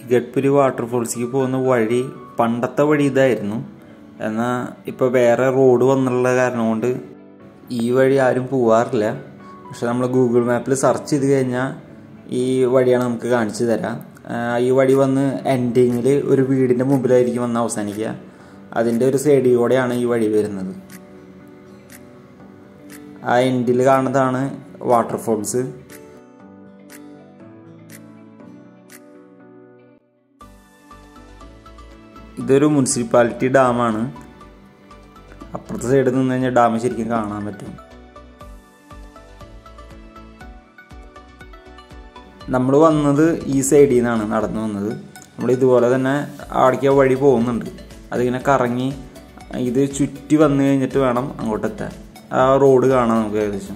ഇഗട്പുരി വാട്ടർഫോൾസിലേക്ക് പോകുന്ന വഴി പണ്ടത്തെ വഴി ഇതായിരുന്നു എന്നാൽ ഇപ്പോൾ വേറെ റോഡ് വന്നുള്ള കാരണം കൊണ്ട് ഈ വഴി ആരും പോവാറില്ല പക്ഷെ നമ്മൾ ഗൂഗിൾ മാപ്പിൽ സെർച്ച് ചെയ്ത് കഴിഞ്ഞാൽ ഈ വഴിയാണ് നമുക്ക് കാണിച്ചു തരാം ആ, ഈ വഴി വന്ന് എൻഡിങ്ങിൽ ഒരു വീടിൻ്റെ മുമ്പിലായിരിക്കും വന്ന് അവസാനിക്കുക അതിൻ്റെ ഒരു സൈഡിൽ കൂടെയാണ് ഈ വഴി വരുന്നത് ആ എൻഡിൽ കാണുന്നതാണ് വാട്ടർഫോൾസ് ഇതൊരു മുനിസിപ്പാലിറ്റി ഡാമാണ് അപ്പുറത്തെ സൈഡിൽ നിന്ന് കഴിഞ്ഞാൽ ഡാം ശരിക്കും കാണാൻ പറ്റും നമ്മൾ വന്നത് ഈ സൈഡിൽ നിന്നാണ് നടന്നു വന്നത് നമ്മൾ ഇതുപോലെ തന്നെ അവിടേക്ക് ആ വഴി പോകുന്നുണ്ട് അതിങ്ങനെ കറങ്ങി ഇത് ചുറ്റി വന്നു കഴിഞ്ഞിട്ട് വേണം അങ്ങോട്ടെത്താൻ ആ റോഡ് കാണാം നമുക്ക് ഏകദേശം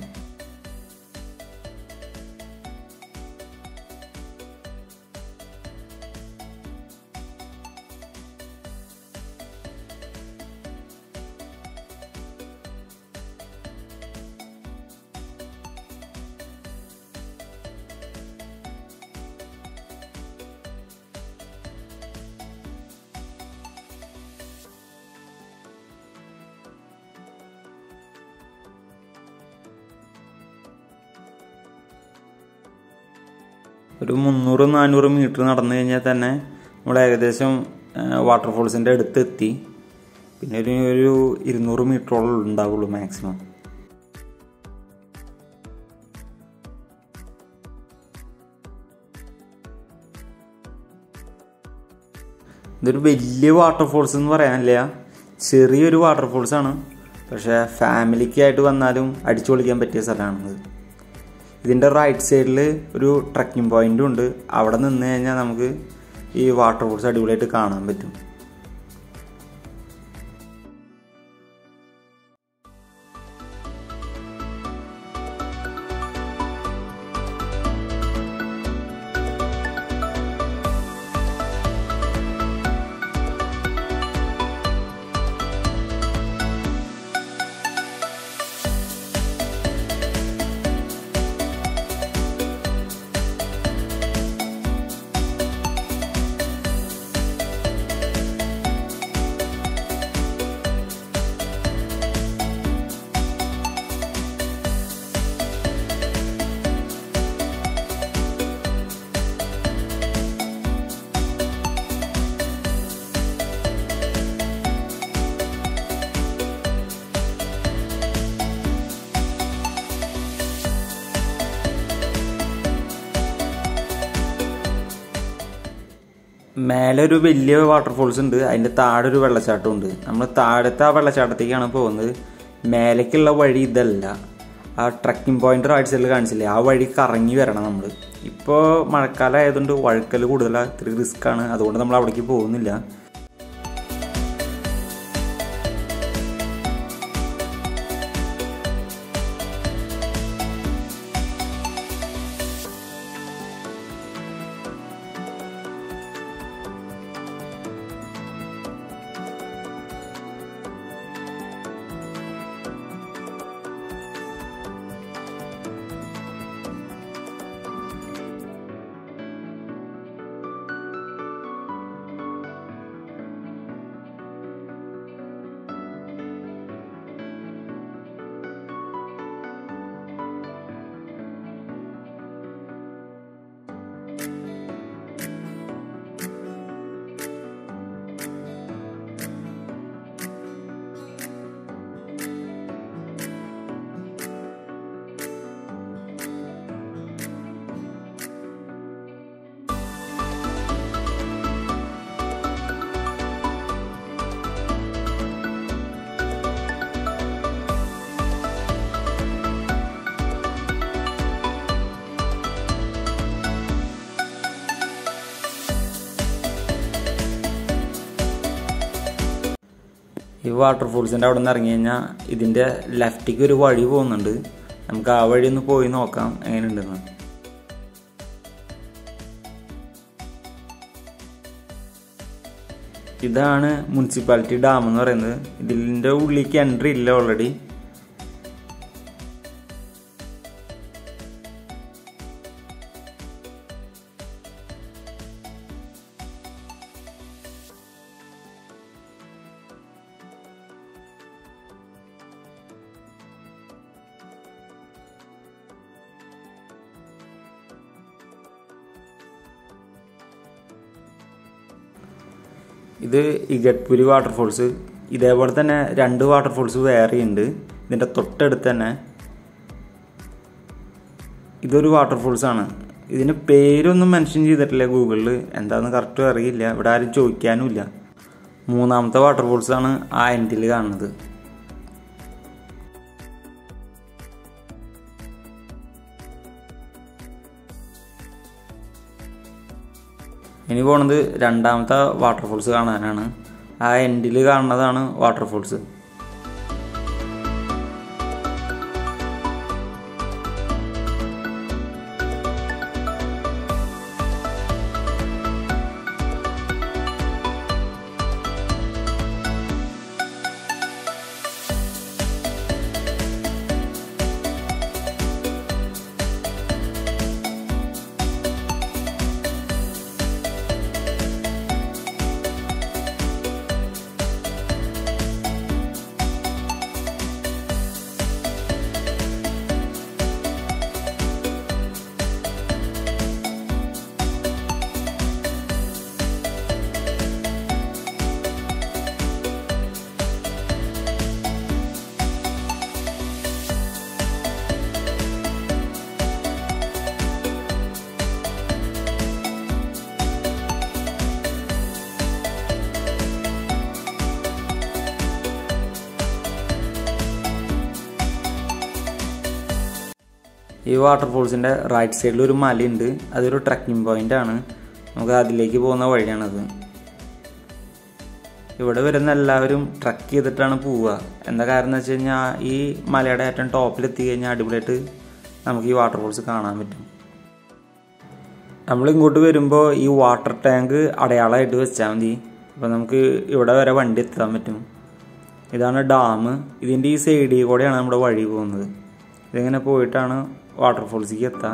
ഒരു മുന്നൂറ് നാനൂറ് മീറ്റർ നടന്നു കഴിഞ്ഞാൽ തന്നെ നമ്മൾ ഏകദേശം വാട്ടർഫോൾസിൻ്റെ അടുത്ത് എത്തി പിന്നെ ഒരു ഒരു ഇരുന്നൂറ് മീറ്ററോളം ഉണ്ടാവുള്ളൂ മാക്സിമം ഇതൊരു വലിയ വാട്ടർഫോൾസ് എന്ന് പറയാനില്ല ചെറിയൊരു വാട്ടർഫോൾസ് ആണ് പക്ഷേ ഫാമിലിക്കായിട്ട് വന്നാലും അടിച്ചു പൊളിക്കാൻ പറ്റിയ സ്ഥലമാണിത് ഇതിൻ്റെ റൈറ്റ് സൈഡിൽ ഒരു ട്രക്കിംഗ് പോയിന്റും ഉണ്ട് അവിടെ നിന്ന് കഴിഞ്ഞാൽ നമുക്ക് ഈ വാട്ടർഫോൾസ് അടിപൊളിയായിട്ട് കാണാൻ പറ്റും മേലെ ഒരു വലിയ വാട്ടർഫോൾസ് ഉണ്ട് അതിൻ്റെ താഴെ ഒരു വെള്ളച്ചാട്ടം ഉണ്ട് നമ്മൾ താഴത്തെ ആ വെള്ളച്ചാട്ടത്തേക്കാണ് പോകുന്നത് മേലേക്കുള്ള വഴി ഇതല്ല ആ ട്രക്കിംഗ് പോയിന്റ് റൈറ്റ് സൈഡിൽ കാണിച്ചില്ലേ ആ വഴി കറങ്ങി വരണം നമ്മൾ ഇപ്പോൾ മഴക്കാലം ആയതുകൊണ്ട് വഴുക്കൽ കൂടുതലാണ് ഇത്തിരി റിസ്ക് ആണ് അതുകൊണ്ട് നമ്മൾ അവിടേക്ക് പോകുന്നില്ല ഈ വാട്ടർഫോൾസിൻ്റെ അവിടെ നിന്ന് ഇറങ്ങി കഴിഞ്ഞാൽ ഇതിൻ്റെ ലെഫ്റ്റിക്ക് ഒരു വഴി പോകുന്നുണ്ട് നമുക്ക് ആ വഴി ഒന്ന് പോയി നോക്കാം എങ്ങനെയുണ്ടെന്ന് ഇതാണ് മുനിസിപ്പാലിറ്റി ഡാം എന്ന് പറയുന്നത് ഇതിൻ്റെ ഉള്ളിലേക്ക് എൻട്രി ഇല്ല ഓൾറെഡി ഇത് ഇഗട്പുരി വാട്ടർഫോൾസ് ഇതേപോലെ തന്നെ രണ്ട് വാട്ടർഫോൾസ് വേറെ ഉണ്ട് ഇതിൻ്റെ തൊട്ടടുത്ത് തന്നെ ഇതൊരു വാട്ടർഫോൾസ് ആണ് ഇതിന് പേരൊന്നും മെൻഷൻ ചെയ്തിട്ടില്ല ഗൂഗിളിൽ എന്താണെന്ന് കറക്റ്റ് അറിയില്ല ഇവിടെ ആരും ചോദിക്കാനുമില്ല മൂന്നാമത്തെ വാട്ടർഫോൾസ് ആണ് ആ എൻഡിൽ കാണുന്നത് ഇനി പോണത് രണ്ടാമത്തെ വാട്ടർഫോൾസ് കാണാനാണ് ആ എൻഡിൽ കാണുന്നതാണ് വാട്ടർഫോൾസ് ഈ വാട്ടർഫോൾസിൻ്റെ റൈറ്റ് സൈഡിൽ ഒരു മലയുണ്ട് അതൊരു ട്രക്കിംഗ് പോയിന്റ് ആണ് നമുക്ക് അതിലേക്ക് പോകുന്ന വഴിയാണത് ഇവിടെ വരുന്ന എല്ലാവരും ട്രക്ക് ചെയ്തിട്ടാണ് പോവുക എന്താ കാരണം എന്ന് വെച്ച് കഴിഞ്ഞാൽ ഈ മലയുടെ ഏറ്റവും ടോപ്പിൽ എത്തി കഴിഞ്ഞാൽ അടിപൊളിയായിട്ട് നമുക്ക് ഈ വാട്ടർഫോൾസ് കാണാൻ പറ്റും നമ്മൾ ഇങ്ങോട്ട് വരുമ്പോൾ ഈ വാട്ടർ ടാങ്ക് അടയാളമായിട്ട് വെച്ചാൽ മതി അപ്പോൾ നമുക്ക് ഇവിടെ വരെ വണ്ടി എത്താൻ പറ്റും ഇതാണ് ഡാം ഇതിൻ്റെ ഈ സൈഡിൽ കൂടെയാണ് നമ്മുടെ വഴി പോകുന്നത് ഇതിങ്ങനെ പോയിട്ടാണ് വാട്ടർഫോൾസിലേക്ക് എത്തുക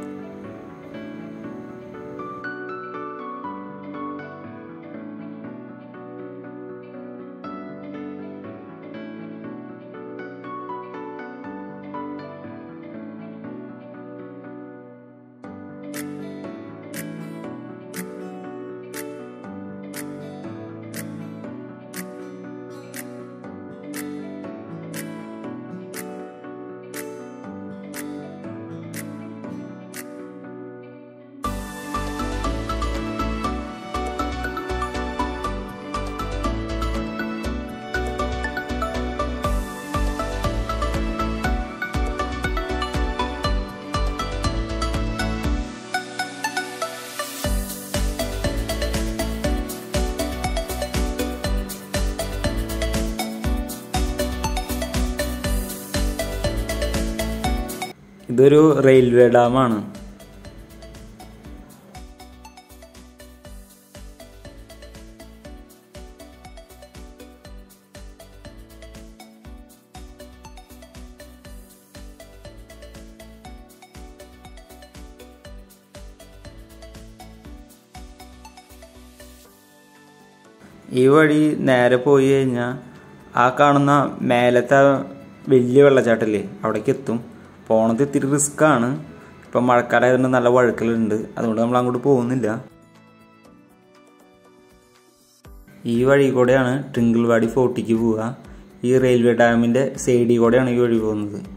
ഇതൊരു റെയിൽവേ ഡാമാണ് ഈ വഴി നേരെ പോയി കഴിഞ്ഞാൽ ആ കാണുന്ന മേലത്തെ വലിയ വെള്ളച്ചാട്ടല്ലേ അവിടേക്ക് എത്തും പോണത് ഇത്തിരി റിസ്ക് ആണ് ഇപ്പം മഴക്കാലമായതുകൊണ്ട് നല്ല വഴുക്കലുണ്ട് അതുകൊണ്ട് നമ്മൾ അങ്ങോട്ട് പോകുന്നില്ല ഈ വഴി കൂടെയാണ് ട്രിങ്കിൾവാടി ഫോർട്ടിക്ക് പോവുക ഈ റെയിൽവേ ഡാമിൻ്റെ സൈഡിൽ കൂടെയാണ് ഈ വഴി പോകുന്നത്